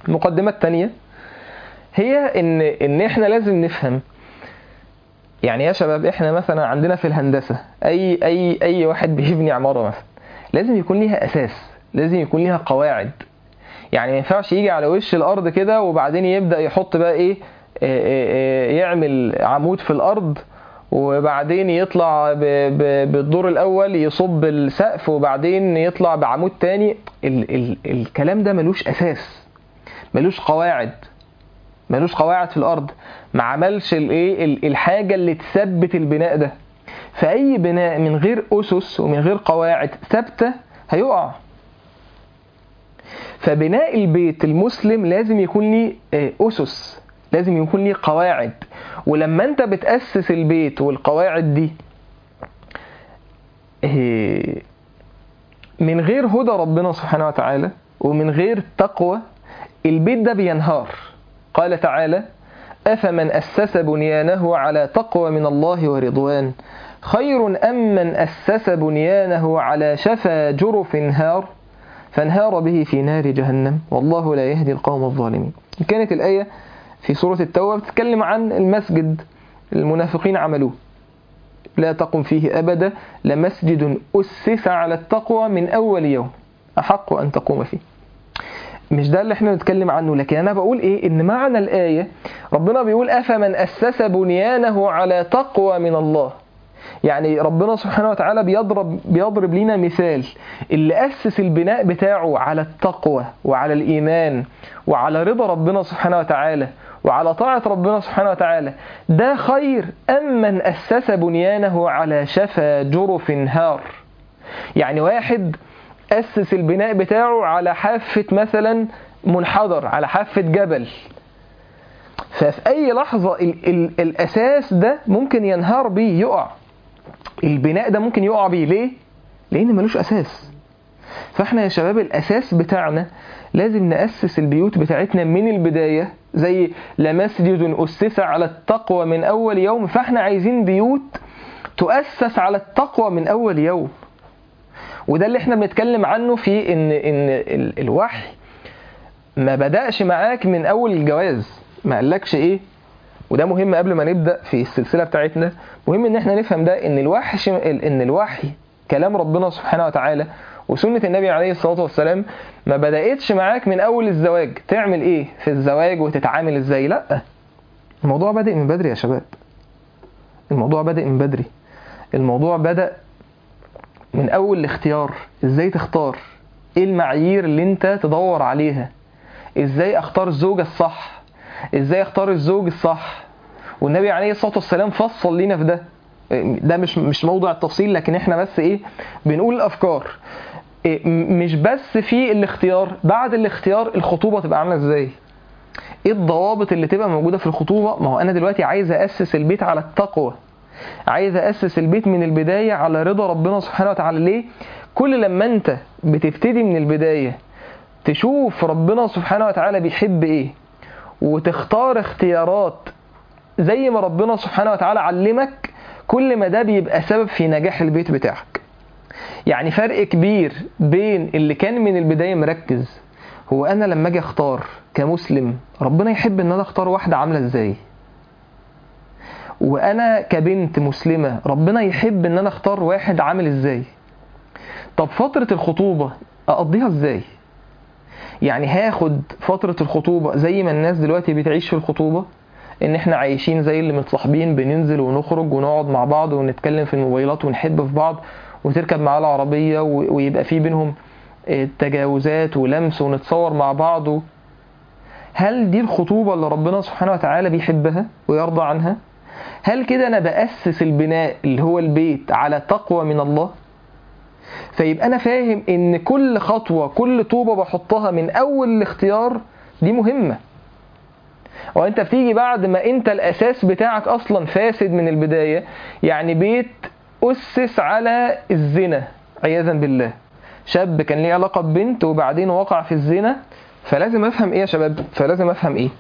المقدمة الثانية هي ان ان احنا لازم نفهم يعني يا شباب احنا مثلا عندنا في الهندسة اي اي اي واحد بيبني عمارة مثلا لازم يكون ليها اساس لازم يكون ليها قواعد يعني ما ينفعش يجي على وش الارض كده وبعدين يبدا يحط بقى ايه آه، آه، آه، يعمل عمود في الارض وبعدين يطلع ب- ب- بالدور الاول يصب السقف وبعدين يطلع بعمود تاني ال ال الكلام ده ملوش اساس ملوش قواعد ملوش قواعد في الارض ما عملش الايه ال- الحاجه اللي تثبت البناء ده فاي بناء من غير اسس ومن غير قواعد ثابته هيقع فبناء البيت المسلم لازم يكون ليه آه، اسس لازم يكون ليه قواعد ولما انت بتاسس البيت والقواعد دي آه، من غير هدى ربنا سبحانه وتعالى ومن غير تقوى البيت ده بينهار قال تعالى أفمن أسس بنيانه على تقوى من الله ورضوان خير أم من أسس بنيانه على شفا جرف هار فانهار به في نار جهنم والله لا يهدي القوم الظالمين كانت الآية في سورة التوبة بتتكلم عن المسجد المنافقين عملوه لا تقم فيه أبدا لمسجد أسس على التقوى من أول يوم أحق أن تقوم فيه مش ده اللي احنا بنتكلم عنه لكن انا بقول ايه ان معنى الايه ربنا بيقول افمن اسس بنيانه على تقوى من الله يعني ربنا سبحانه وتعالى بيضرب بيضرب لنا مثال اللي اسس البناء بتاعه على التقوى وعلى الايمان وعلى رضا ربنا سبحانه وتعالى وعلى طاعة ربنا سبحانه وتعالى ده خير أم من أسس بنيانه على شفا جرف هار يعني واحد أسس البناء بتاعه على حافة مثلا منحدر على حافة جبل ففي أي لحظة ال ال الأساس ده ممكن ينهار بيه يقع البناء ده ممكن يقع بيه ليه؟ لأن ملوش أساس فاحنا يا شباب الأساس بتاعنا لازم نأسس البيوت بتاعتنا من البداية زي لمسجد أسس على التقوى من أول يوم فاحنا عايزين بيوت تؤسس على التقوى من أول يوم وده اللي احنا بنتكلم عنه في ان ان ال- الوحي ما بدأش معاك من اول الجواز ما قالكش ايه وده مهم قبل ما نبدأ في السلسلة بتاعتنا مهم ان احنا نفهم ده ان الوحي ان الوحي كلام ربنا سبحانه وتعالى وسنة النبي عليه الصلاة والسلام ما بدأتش معاك من أول الزواج تعمل إيه في الزواج وتتعامل إزاي لأ الموضوع بادئ من بدري يا شباب الموضوع بادئ من بدري الموضوع بدأ من أول الاختيار إزاي تختار إيه المعايير اللي أنت تدور عليها إزاي أختار الزوجة الصح إزاي أختار الزوج الصح والنبي عليه الصلاة والسلام فصل لنا في ده ده مش مش موضوع التفصيل لكن احنا بس ايه بنقول الافكار إيه م- مش بس في الاختيار بعد الاختيار الخطوبه تبقى عامله ازاي ايه الضوابط اللي تبقى موجوده في الخطوبه ما هو انا دلوقتي عايز اسس البيت على التقوى عايز اسس البيت من البدايه على رضا ربنا سبحانه وتعالى ليه كل لما انت بتبتدي من البدايه تشوف ربنا سبحانه وتعالى بيحب ايه وتختار اختيارات زي ما ربنا سبحانه وتعالى علمك كل ما ده بيبقى سبب في نجاح البيت بتاعك يعني فرق كبير بين اللي كان من البداية مركز هو أنا لما أجي أختار كمسلم ربنا يحب إن أنا أختار واحدة عاملة إزاي وأنا كبنت مسلمة ربنا يحب إن أنا أختار واحد عامل إزاي طب فترة الخطوبة أقضيها إزاي يعني هاخد فترة الخطوبة زي ما الناس دلوقتي بتعيش في الخطوبة ان احنا عايشين زي اللي متصاحبين بننزل ونخرج ونقعد مع بعض ونتكلم في الموبايلات ونحب في بعض وتركب معاه العربية و- ويبقى في بينهم آه، تجاوزات ولمس ونتصور مع بعض و- هل دي الخطوبة اللي ربنا سبحانه وتعالى بيحبها ويرضى عنها؟ هل كده أنا بأسس البناء اللي هو البيت على تقوى من الله؟ فيبقى أنا فاهم إن كل خطوة كل طوبة بحطها من أول الاختيار دي مهمة وانت بتيجي بعد ما انت الاساس بتاعك اصلا فاسد من البدايه يعني بيت اسس على الزنا عياذا بالله شاب كان ليه علاقه ببنت وبعدين وقع في الزنا فلازم افهم ايه يا شباب فلازم افهم ايه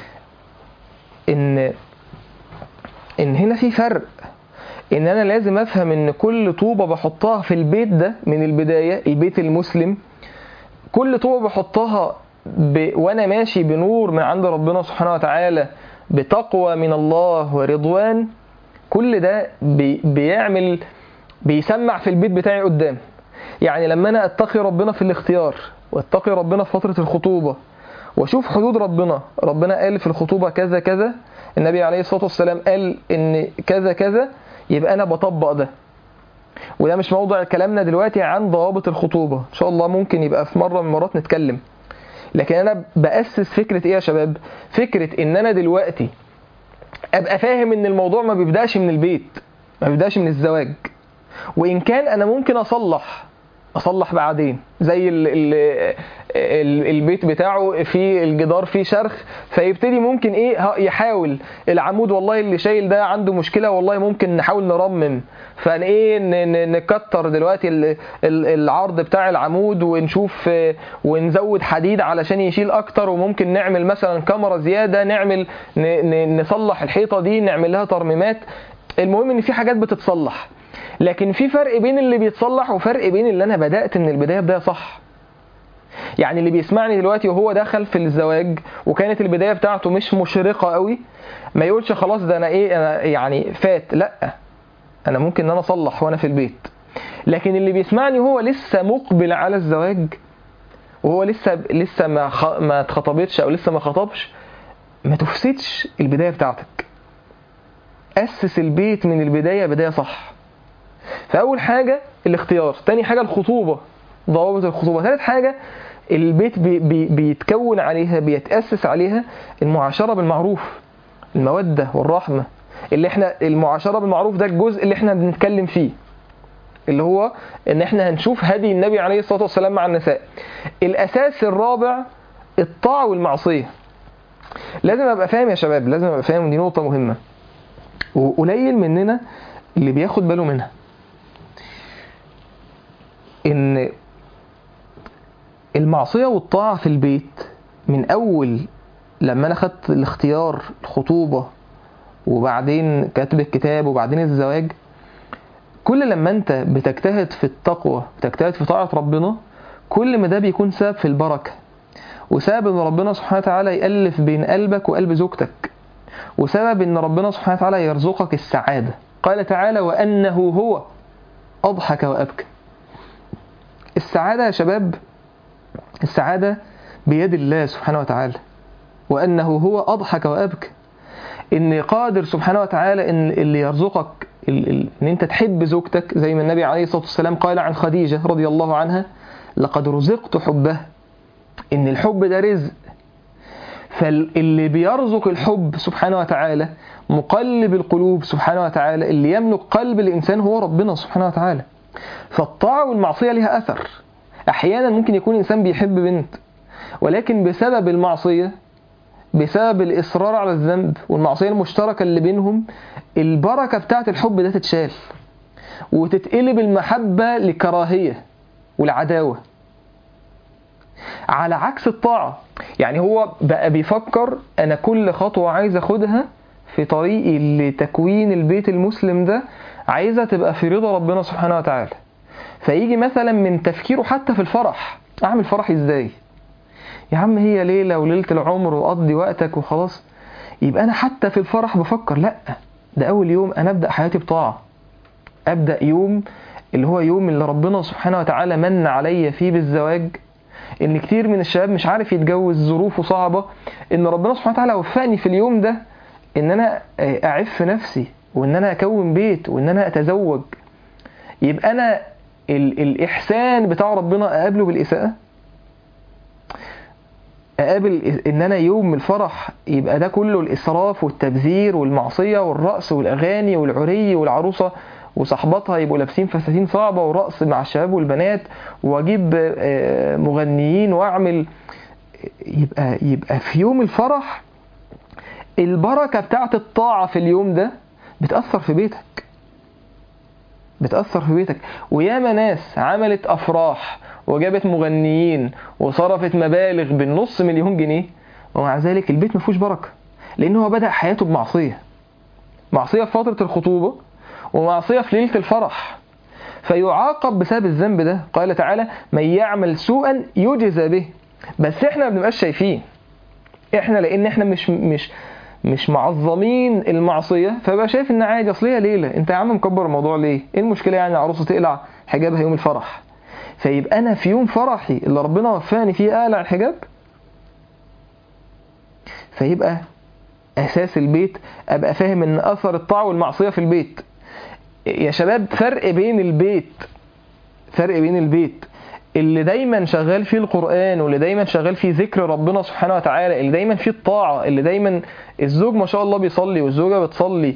ان ان هنا في فرق ان انا لازم افهم ان كل طوبه بحطها في البيت ده من البدايه البيت المسلم كل طوبه بحطها ب... وانا ماشي بنور من عند ربنا سبحانه وتعالى بتقوى من الله ورضوان كل ده بي... بيعمل بيسمع في البيت بتاعي قدام يعني لما انا اتقي ربنا في الاختيار واتقي ربنا في فتره الخطوبه واشوف حدود ربنا ربنا قال في الخطوبه كذا كذا النبي عليه الصلاه والسلام قال ان كذا كذا يبقى انا بطبق ده وده مش موضوع كلامنا دلوقتي عن ضوابط الخطوبه ان شاء الله ممكن يبقى في مره من المرات نتكلم لكن انا باسس فكره ايه يا شباب فكره ان انا دلوقتي ابقى فاهم ان الموضوع ما بيبداش من البيت ما بيبداش من الزواج وان كان انا ممكن اصلح اصلح بعدين زي ال ال ال البيت بتاعه في الجدار فيه شرخ فيبتدي ممكن ايه ها- يحاول العمود والله اللي شايل ده عنده مشكله والله ممكن نحاول نرمم فان ايه ن- ن- نكتر دلوقتي ال- ال- العرض بتاع العمود ونشوف آه، ونزود حديد علشان يشيل اكتر وممكن نعمل مثلا كاميرا زياده نعمل ن- ن- نصلح الحيطه دي نعمل لها ترميمات المهم ان في حاجات بتتصلح لكن في فرق بين اللي بيتصلح وفرق بين اللي انا بدات من البدايه بدايه صح يعني اللي بيسمعني دلوقتي وهو دخل في الزواج وكانت البدايه بتاعته مش مشرقه قوي ما يقولش خلاص ده انا ايه انا يعني فات لا انا ممكن ان انا اصلح وانا في البيت لكن اللي بيسمعني وهو لسه مقبل على الزواج وهو لسه لسه ما خ... ما اتخطبتش او لسه ما خطبش ما تفسدش البدايه بتاعتك اسس البيت من البدايه بدايه صح فاول حاجه الاختيار تاني حاجه الخطوبه ضوابط الخطوبه ثالث حاجه البيت بي بي بيتكون عليها بيتاسس عليها المعاشره بالمعروف الموده والرحمه اللي احنا المعاشره بالمعروف ده الجزء اللي احنا بنتكلم فيه اللي هو ان احنا هنشوف هدي النبي عليه الصلاه والسلام مع النساء الاساس الرابع الطاعه والمعصيه لازم ابقى فاهم يا شباب لازم ابقى فاهم دي نقطه مهمه وقليل مننا اللي بياخد باله منها ان المعصيه والطاعه في البيت من اول لما انا خدت الاختيار الخطوبه وبعدين كتب الكتاب وبعدين الزواج كل لما انت بتجتهد في التقوى بتجتهد في طاعه ربنا كل ما ده بيكون سبب في البركه وسبب ان ربنا سبحانه وتعالى يالف بين قلبك وقلب زوجتك وسبب ان ربنا سبحانه وتعالى يرزقك السعاده قال تعالى وانه هو اضحك وابكى السعاده يا شباب السعاده بيد الله سبحانه وتعالى وانه هو اضحك وابكى ان قادر سبحانه وتعالى ان اللي يرزقك ال- ال- ان انت تحب زوجتك زي ما النبي عليه الصلاه والسلام قال عن خديجه رضي الله عنها لقد رزقت حبها ان الحب ده رزق فاللي بيرزق الحب سبحانه وتعالى مقلب القلوب سبحانه وتعالى اللي يملك قلب الانسان هو ربنا سبحانه وتعالى فالطاعه والمعصيه لها اثر احيانا ممكن يكون انسان بيحب بنت ولكن بسبب المعصيه بسبب الاصرار على الذنب والمعصيه المشتركه اللي بينهم البركه بتاعت الحب ده تتشال وتتقلب المحبه لكراهيه والعداوه على عكس الطاعه يعني هو بقى بيفكر انا كل خطوه عايز اخدها في طريقي لتكوين البيت المسلم ده عايزها تبقى في رضا ربنا سبحانه وتعالى فيجي مثلا من تفكيره حتى في الفرح اعمل فرح ازاي يا عم هي ليله وليله العمر وقضي وقتك وخلاص يبقى انا حتى في الفرح بفكر لا ده اول يوم انا ابدا حياتي بطاعه ابدا يوم اللي هو يوم اللي ربنا سبحانه وتعالى من عليا فيه بالزواج ان كتير من الشباب مش عارف يتجوز ظروفه صعبه ان ربنا سبحانه وتعالى وفقني في اليوم ده ان انا اعف نفسي وان انا اكون بيت وان انا اتزوج يبقى انا ال الاحسان بتاع ربنا اقابله بالاساءه اقابل ان انا يوم الفرح يبقى ده كله الاسراف والتبذير والمعصيه والرقص والاغاني والعري والعروسه وصحباتها يبقوا لابسين فساتين صعبه ورقص مع الشباب والبنات واجيب آه، مغنيين واعمل يبقى يبقى في يوم الفرح البركه بتاعت الطاعه في اليوم ده بتاثر في بيتك بتاثر في بيتك وياما ناس عملت افراح وجابت مغنيين وصرفت مبالغ بالنص مليون جنيه ومع ذلك البيت ما فيهوش بركه لان هو بدا حياته بمعصيه معصيه في فتره الخطوبه ومعصيه في ليله الفرح فيعاقب بسبب الذنب ده قال تعالى من يعمل سوءا يجزى به بس احنا ما بنبقاش شايفين احنا لان احنا مش مش مش معظمين المعصيه فبقى شايف ان عادي اصل هي ليله انت يا عم مكبر الموضوع ليه ايه المشكله يعني العروسه تقلع حجابها يوم الفرح فيبقى انا في يوم فرحي اللي ربنا وفاني فيه اقلع الحجاب فيبقى اساس البيت ابقى فاهم ان اثر الطاعه والمعصيه في البيت يا شباب فرق بين البيت فرق بين البيت اللي دايما شغال فيه القرآن واللي دايما شغال فيه ذكر ربنا سبحانه وتعالى اللي دايما فيه الطاعة اللي دايما الزوج ما شاء الله بيصلي والزوجة بتصلي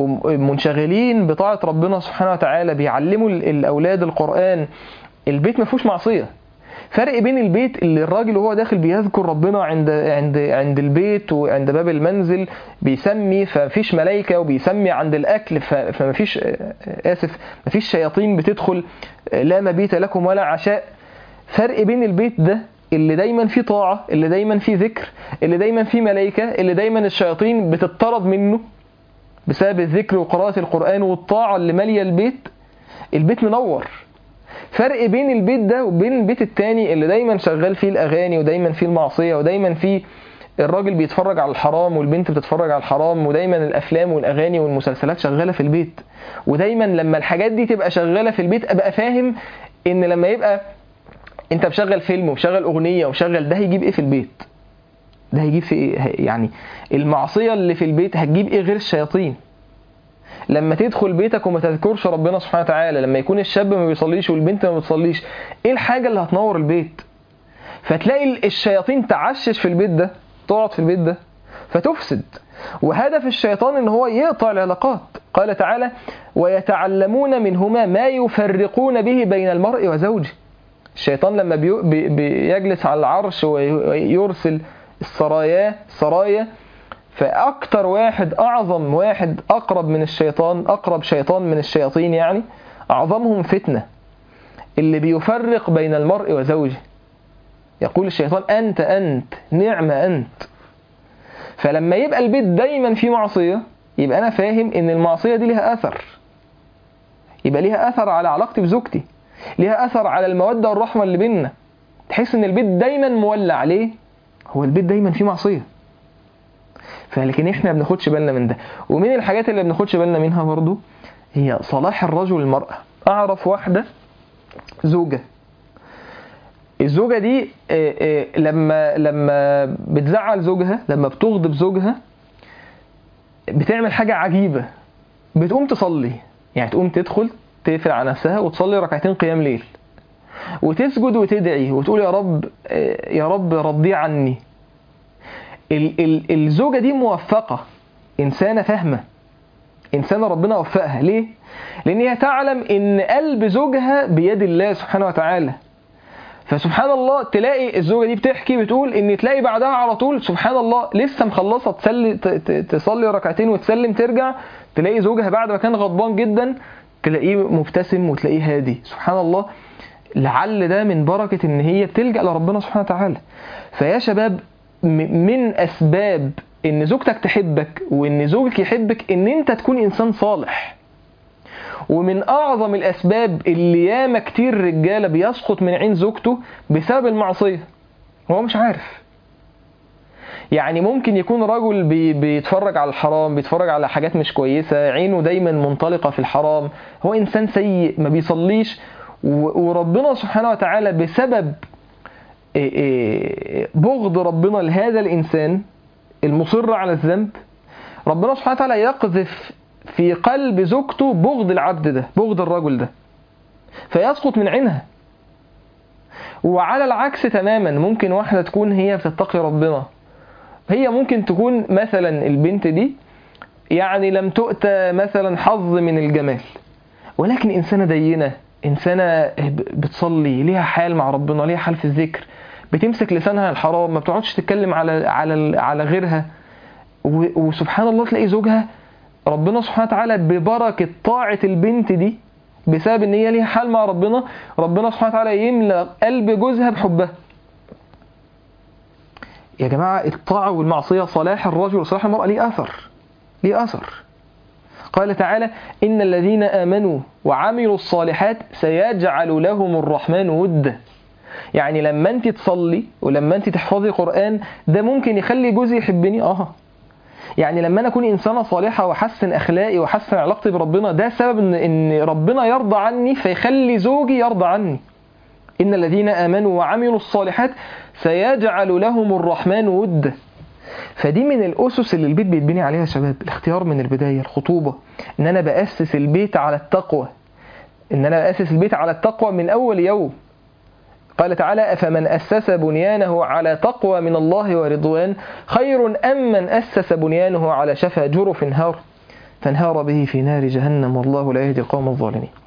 ومنشغلين بطاعة ربنا سبحانه وتعالى بيعلموا الأولاد القرآن البيت ما فيهوش معصية فرق بين البيت اللي الراجل وهو داخل بيذكر ربنا عند عند عند البيت وعند باب المنزل بيسمي فمفيش ملائكه وبيسمي عند الاكل فمفيش اسف مفيش شياطين بتدخل لا مبيت لكم ولا عشاء فرق بين البيت ده اللي دايما فيه طاعه اللي دايما فيه ذكر اللي دايما فيه ملائكه اللي دايما الشياطين بتطرد منه بسبب الذكر وقراءه القران والطاعه اللي ماليه البيت البيت منور فرق بين البيت ده وبين البيت التاني اللي دايما شغال فيه الاغاني ودايما فيه المعصيه ودايما فيه الراجل بيتفرج على الحرام والبنت بتتفرج على الحرام ودايما الافلام والاغاني والمسلسلات شغاله في البيت ودايما لما الحاجات دي تبقى شغاله في البيت ابقى فاهم ان لما يبقى انت مشغل فيلم ومشغل اغنيه ومشغل ده هيجيب ايه في البيت ده هيجيب في ايه يعني المعصيه اللي في البيت هتجيب ايه غير الشياطين لما تدخل بيتك وما تذكرش ربنا سبحانه وتعالى لما يكون الشاب ما بيصليش والبنت ما بتصليش ايه الحاجه اللي هتنور البيت فتلاقي الشياطين تعشش في البيت ده تقعد في البيت ده فتفسد وهدف الشيطان ان هو يقطع العلاقات قال تعالى ويتعلمون منهما ما يفرقون به بين المرء وزوجه الشيطان لما بي بي بيجلس على العرش ويرسل السرايا سرايا فأكتر واحد أعظم واحد أقرب من الشيطان أقرب شيطان من الشياطين يعني أعظمهم فتنة اللي بيفرق بين المرء وزوجه يقول الشيطان أنت أنت نعم أنت فلما يبقى البيت دايما فيه معصية يبقى أنا فاهم إن المعصية دي لها أثر يبقى ليها أثر على علاقتي بزوجتي ليها أثر على المودة والرحمة اللي بيننا تحس إن البيت دايما مولع ليه هو البيت دايما فيه معصية فلكن احنا ما بناخدش بالنا من ده ومن الحاجات اللي ما بناخدش بالنا منها برضو هي صلاح الرجل والمرأة أعرف واحدة زوجة الزوجة دي لما لما بتزعل زوجها لما بتغضب زوجها بتعمل حاجة عجيبة بتقوم تصلي يعني تقوم تدخل تقفل على نفسها وتصلي ركعتين قيام ليل وتسجد وتدعي وتقول يا رب يا رب رضي عني ال ال الزوجة دي موفقة إنسانة فاهمة إنسانة ربنا وفقها ليه؟ لأن هي تعلم إن قلب زوجها بيد الله سبحانه وتعالى فسبحان الله تلاقي الزوجة دي بتحكي بتقول إن تلاقي بعدها على طول سبحان الله لسه مخلصة تسلي تصلي ركعتين وتسلم ترجع تلاقي زوجها بعد ما كان غضبان جدا تلاقيه مبتسم وتلاقيه هادي سبحان الله لعل ده من بركة إن هي بتلجأ لربنا سبحانه وتعالى فيا شباب من اسباب ان زوجتك تحبك وان زوجك يحبك ان انت تكون انسان صالح ومن اعظم الاسباب اللي ياما كتير رجاله بيسقط من عين زوجته بسبب المعصيه هو مش عارف يعني ممكن يكون رجل بي بيتفرج على الحرام بيتفرج على حاجات مش كويسه عينه دايما منطلقه في الحرام هو انسان سيء ما بيصليش وربنا سبحانه وتعالى بسبب بغض ربنا لهذا الإنسان المصر على الذنب ربنا سبحانه وتعالى يقذف في قلب زوجته بغض العبد ده بغض الرجل ده فيسقط من عينها وعلى العكس تماما ممكن واحدة تكون هي بتتقي ربنا هي ممكن تكون مثلا البنت دي يعني لم تؤتى مثلا حظ من الجمال ولكن إنسانة دينة إنسانة بتصلي ليها حال مع ربنا ليها حال في الذكر بتمسك لسانها الحرام ما بتقعدش تتكلم على على على غيرها وسبحان الله تلاقي زوجها ربنا سبحانه وتعالى ببركة طاعة البنت دي بسبب ان هي ليها حال مع ربنا ربنا سبحانه وتعالى يملى قلب جوزها بحبها يا جماعة الطاعة والمعصية صلاح الرجل وصلاح المرأة ليه أثر ليه أثر قال تعالى إن الذين آمنوا وعملوا الصالحات سيجعل لهم الرحمن ودا يعني لما انت تصلي ولما انت تحفظي قرآن ده ممكن يخلي جوزي يحبني اه يعني لما انا اكون انسانه صالحه واحسن اخلاقي واحسن علاقتي بربنا ده سبب ان ان ربنا يرضى عني فيخلي زوجي يرضى عني ان الذين امنوا وعملوا الصالحات سيجعل لهم الرحمن ودا فدي من الاسس اللي البيت بيتبني عليها يا شباب الاختيار من البدايه الخطوبه ان انا باسس البيت على التقوى ان انا باسس البيت على التقوى من اول يوم قال تعالى أفمن أسس بنيانه على تقوى من الله ورضوان خير أم من أسس بنيانه على شفا جرف هار فانهار به في نار جهنم والله لا يهدي القوم الظالمين